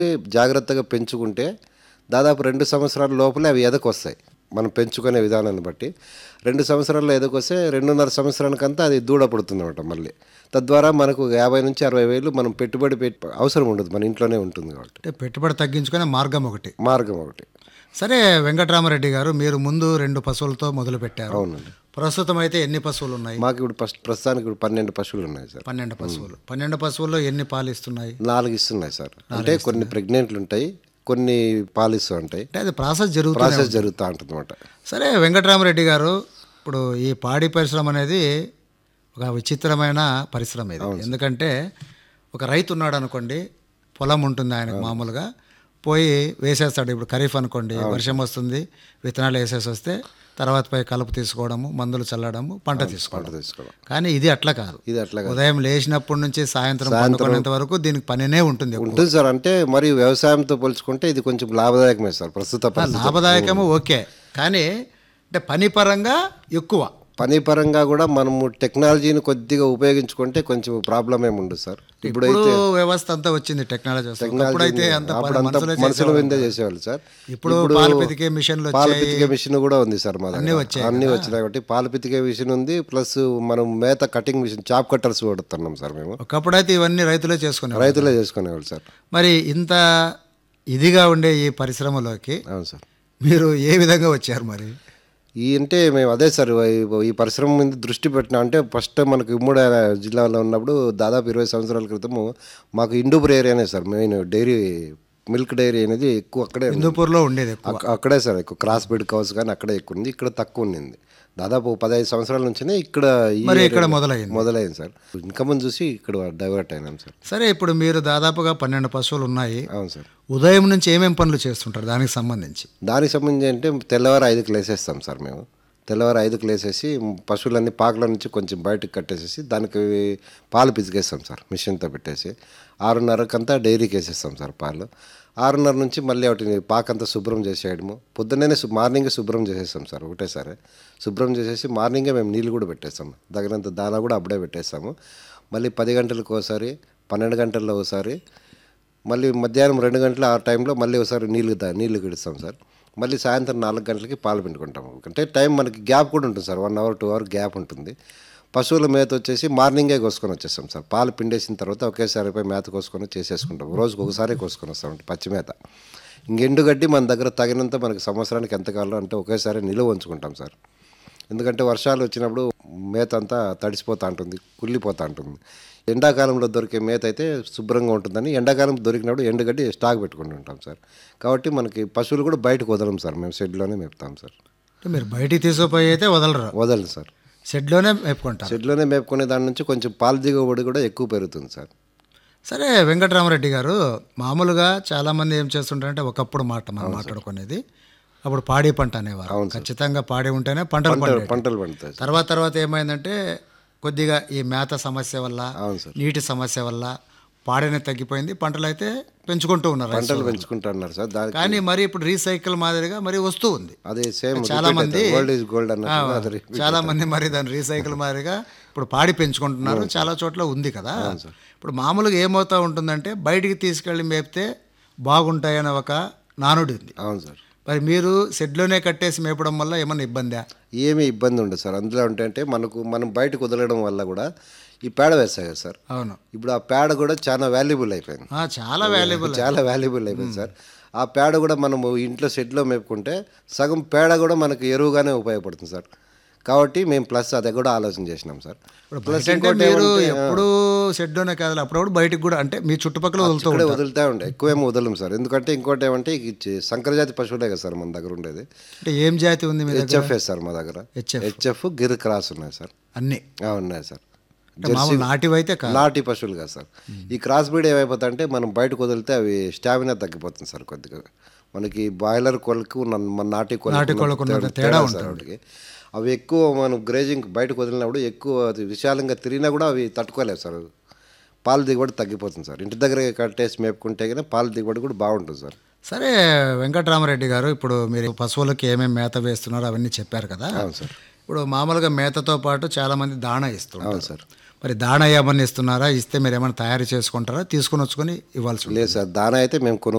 జాగ్రత్తగా పెంచుకుంటే దాదాపు రెండు సంవత్సరాల లోపలే అవి ఎదకొస్తాయి మనం పెంచుకునే విధానాన్ని బట్టి రెండు సంవత్సరాల్లో ఎదకొస్తే రెండున్నర సంవత్సరానికంతా అది దూడ పడుతుంది అనమాట మళ్ళీ తద్వారా మనకు యాభై నుంచి అరవై వేలు మనం పెట్టుబడి పెట్టి అవసరం ఉండదు మన ఇంట్లోనే ఉంటుంది కాబట్టి అంటే పెట్టుబడి తగ్గించుకునే మార్గం ఒకటి మార్గం ఒకటి సరే వెంకటరామరెడ్డి గారు మీరు ముందు రెండు పశువులతో మొదలు పెట్టారు అవునండి ప్రస్తుతం అయితే ఎన్ని పశువులు ఉన్నాయి మాకు ఇప్పుడు ఫస్ట్ ప్రస్తుతానికి ఇప్పుడు పన్నెండు పశువులు ఉన్నాయి సార్ పన్నెండు పశువులు పన్నెండు పశువుల్లో ఎన్ని పాలు ఇస్తున్నాయి నాలుగు ఇస్తున్నాయి సార్ అంటే కొన్ని ప్రెగ్నెంట్లు ఉంటాయి కొన్ని పాలిస్తూ ఉంటాయి అంటే అది ప్రాసెస్ జరుగుతుంది ప్రాసెస్ జరుగుతూ ఉంటుంది అనమాట సరే వెంకటరామరెడ్డి గారు ఇప్పుడు ఈ పాడి పరిశ్రమ అనేది ఒక విచిత్రమైన పరిశ్రమ ఇది ఎందుకంటే ఒక రైతు ఉన్నాడు అనుకోండి పొలం ఉంటుంది ఆయనకు మామూలుగా పోయి వేసేస్తాడు ఇప్పుడు ఖరీఫ్ అనుకోండి వర్షం వస్తుంది విత్తనాలు వేసేసి వస్తే తర్వాత పోయి కలుపు తీసుకోవడము మందులు చల్లడము పంట తీసుకోవడం తీసుకోవడం కానీ ఇది అట్లా కాదు ఇది అట్లా ఉదయం లేచినప్పటి నుంచి సాయంత్రం పండుకునేంత వరకు దీనికి పనినే ఉంటుంది ఉంటుంది సార్ అంటే మరి వ్యవసాయంతో పోల్చుకుంటే ఇది కొంచెం లాభదాయకమే సార్ ప్రస్తుత పరిస్థితి లాభదాయకము ఓకే కానీ అంటే పని పరంగా ఎక్కువ పని పరంగా కూడా మనము టెక్నాలజీని కొద్దిగా ఉపయోగించుకుంటే కొంచెం ప్రాబ్లం ఏమి ఉండదు సార్ ఇప్పుడు ఇప్పుడు వ్యవస్థ అంతా వచ్చింది టెక్నాలజీ వస్తుంది అప్పుడైతే అంత అప్పుడు అంతా మనుషులే మనుషుల మీదే చేసేవాళ్ళు సార్ ఇప్పుడు పాలు పితికే మిషన్లు పాలు వచ్చాయి పితికే మిషన్ కూడా ఉంది సార్ మా దగ్గర అన్ని వచ్చినాయి కాబట్టి పాలు పితికే మిషన్ ఉంది ప్లస్ మనం మేత కటింగ్ మిషన్ చాప్ కట్టర్స్ వాడుతున్నాం సార్ మేము ఒకప్పుడైతే ఇవన్నీ రైతులే చేసుకునేవారు రైతులే చేసుకునేవాళ్ళు సార్ మరి ఇంత ఇదిగా ఉండే ఈ పరిశ్రమలోకి అవును సార్ మీరు ఏ విధంగా వచ్చారు మరి ఈ అంటే మేము అదే సార్ ఈ- ఈ పరిశ్రమ మీద దృష్టి పెట్టిన అంటే ఫస్ట్ మనకు ఉమ్మడి జిల్లాలో ఉన్నప్పుడు దాదాపు ఇరవై సంవత్సరాల క్రితము మాకు ఇండూపూర్ ఏరియానే sir main dairy milk dairy అనేది ఎక్కువ అక్కడే ఉంది. హిందూపూర్లో ఉండేది ఎక్కువ అక్క- అక్కడే సార్ ఎక్కువ క్రాస్ బెడ్ కౌస్ కానీ అక్కడే ఎక్కువ ఉంది ఇక్కడ తక్కువ ఉండింది దాదాపు పదహైదు సంవత్సరాల నుంచినే ఇక్కడ ఈ మరి area ఇక్కడ మొదలైంది మొదలైంది సార్ ఇన్కమ్ చూసి ఇక్కడ డైవర్ట్ అయినాం సార్ సరే ఇప్పుడు మీరు దాదాపుగా పన్నెండు పశువులు ఉన్నాయి అవును సార్ ఉదయం నుంచి ఏమేం పనులు చేస్తుంటారు దానికి సంబంధించి దానికి సంబంధించి అంటే తెల్లవారు ఐదుకి లేసేస్తాం సార్ మేము తెల్లవారు ఐదుకి లేసేసి పశువులన్నీ పాకల నుంచి కొంచెం బయటకు కట్టేసేసి దానికి పాలు పితికేస్తాం సార్ మిషన్తో పెట్టేసి ఆరున్నరకంతా డైరీకి వేసేస్తాం సార్ పాలు ఆరున్నర నుంచి మళ్ళీ వాటిని పాకంతా శుభ్రం చేసేయడము పొద్దున్నే సు మార్నింగే శుభ్రం చేసేస్తాం సార్ ఒకటేసారి శుభ్రం చేసేసి మార్నింగే మేము నీళ్ళు కూడా పెట్టేస్తాం తగినంత దానా కూడా అప్పుడే పెట్టేస్తాము మళ్ళీ పది గంటలకు ఒకసారి పన్నెండు గంటల్లో ఒకసారి మళ్ళీ మధ్యాహ్నం రెండు గంటల ఆ టైంలో మళ్ళీ ఒకసారి నీళ్ళు దా నీళ్ళు గిడుస్తాం సార్ మళ్ళీ సాయంత్రం నాలుగు గంటలకి పాలు పిండుకుంటాం అంటే టైం మనకి గ్యాప్ కూడా ఉంటుంది sir one hour two hour gap ఉంటుంది పశువుల మేత వచ్చేసి మార్నింగే కోసుకొని వచ్చేస్తాం సార్ పాలు పిండేసిన తర్వాత ఒకేసారి పోయి మేత కోసుకొని చేసేసుకుంటాం రోజుకి ఒకసారి కోసుకొని వస్తాం పచ్చి మేత ఇంకెండుగడ్డి మన దగ్గర తగినంత మనకి సంవత్సరానికి ఎంత కావాలో అంటే ఒకేసారి నిలువ ఉంచుకుంటాం సార్ ఎందుకంటే వర్షాలు వచ్చినప్పుడు మేత అంతా తడిసిపోతూ ఉంటుంది కుళ్ళిపోతూ ఉంటుంది ఎండాకాలంలో దొరికే మేత అయితే శుభ్రంగా ఉంటుందని ఎండాకాలం దొరికినప్పుడు ఎండుగడ్డి స్టాక్ పెట్టుకుంటూ ఉంటాం సార్ కాబట్టి మనకి పశువులు కూడా బయటకు వదలం సార్ మేము షెడ్లోనే మేపుతాం సార్ అంటే మీరు బయటికి తీసుకుపోయి అయితే వదలరు వదలం సార్ షెడ్లోనే మేపుకుంటారు షెడ్లోనే మేపుకునే దాని నుంచి కొంచెం పాల దిగుబడి కూడా ఎక్కువ పెరుగుతుంది సార్ సరే వెంకటరామరెడ్డి గారు మామూలుగా చాలామంది ఏం చేస్తుంటారంటే ఒకప్పుడు మాట మనం మాట్లాడుకునేది అప్పుడు పాడి పంట అనేవారు ఖచ్చితంగా పాడి ఉంటేనే పంటలు పండేవి పంటలు పండుతాయి సార్ తర్వాత తర్వాత ఏమైందంటే కొద్దిగా ఈ మేత సమస్య వల్ల అవును సార్ నీటి సమస్య వల్ల పాడనే తగ్గిపోయింది పంటలు అయితే పెంచుకుంటూ ఉన్నారు రైతులు. పంటలు పెంచుకుంటున్నారు సార్ దానికి కానీ మరి ఇప్పుడు రీసైకిల్ మాదిరిగా మరి వస్తూ ఉంది అదే సేమ్ చాలా మంది గోల్డ్ ఈజ్ గోల్డ్ అన్నట్టు అది repeat చాలా మంది మరి దాన్ని రీసైకిల్ మాదిరిగా ఇప్పుడు పాడి పెంచుకుంటున్నారు చాలా చోట్ల ఉంది కదా ఇప్పుడు మామూలుగా ఏమవుతా ఉంటుందంటే బయటికి తీసుకెళ్ళి మేపితే బాగుంటాయనే ఒక నానుడి ఉంది అవును సార్ మరి మీరు షెడ్లోనే కట్టేసి మేపడం వల్ల ఏమన్నా ఇబ్బందా ఏమీ ఇబ్బంది ఉండదు సార్ అందులో ఏంటంటే మనకు మనం బయటకు వదలడం వల్ల కూడా ఈ పేడ వేస్తాయి కదా సార్ అవును ఇప్పుడు ఆ పేడ కూడా చాలా వాల్యుబుల్ అయిపోయింది ఆ, చాలా వాల్యుబుల్ చాలా వాల్యుబుల్ అయిపోయింది సార్ ఆ పేడ కూడా మనము ఇంట్లో షెడ్లో మేపుకుంటే సగం పేడ కూడా మనకు ఎరువుగానే ఉపయోగపడుతుంది సార్ కాబట్టి మేము ప్లస్ అది కూడా ఆలోచన చేసినాం సార్ ఇప్పుడు ప్లస్ బయట అంటే ఇంకోటి మీరు ఏమంటే, ఎప్పుడు షెడ్లోనే కాదు అప్పుడప్పుడు బయటికి కూడా అంటే మీ చుట్టుపక్కల వదులుతూ ఇక్కడే ఉంటారు వదులుతూ ఉండే ఎక్కువేమో వదలం సార్ ఎందుకంటే ఇంకోటి ఏమంటే ఈ చి- సంకరజాతి పశువులే కదా సార్ మన దగ్గర ఉండేది అంటే ఏం జాతి ఉంది మీ దగ్గర హెచ్ఎఫ్ సార్ మా దగ్గర హెచ్ఎఫ్ హెచ్ఎఫ్ గిర్ క్రాస్ ఉన్నాయి సార్ అన్ని ఆ, ఉన్నాయి సార్ అంటే మామూలు నాటివైతే కాదు నాటి పశువులు కాదు సార్ ఈ క్రాస్ బ్రీడ్ ఏమైపోతా అంటే మనం బయటకు వదిలితే అవి స్టామినా తగ్గిపోతుంది సార్ కొద్దిగా మనకి బాయిలర్ కోళ్ళకు ఉన్న- మన నాటి నాటి కోళ్ళకు ఉన్నంత కోళ్ళకు తేడా సార్ వాటికి అవి ఎక్కువ మనం గ్రేజింగ్ బయటకు వదిలినప్పుడు ఎక్కువ అది విశాలంగా తిరిగినా కూడా అవి తట్టుకోలేవు సార్ పాల దిగుబడి తగ్గిపోతుంది సార్ ఇంటి దగ్గర కట్టేసి మేపుకుంటే కానీ పాల దిగుబడి కూడా బాగుంటుంది సార్ సరే వెంకటరామరెడ్డి గారు ఇప్పుడు మీరు పశువులకి ఏమేమి మేత వేస్తున్నారో అవన్నీ చెప్పారు కదా అవును సార్ ఇప్పుడు మామూలుగా మేతతో పాటు చాలామంది దాణా ఇస్తుంటారు అవును సార్ మరి దాణా ఏమన్నా ఇస్తున్నారా ఇస్తే మీరు ఏమైనా తయారు చేసుకుంటారా తీసుకుని వచ్చుకొని ఇవ్వాల్సి ఉంటుంది లేదు సార్ దానా అయితే మేము కొను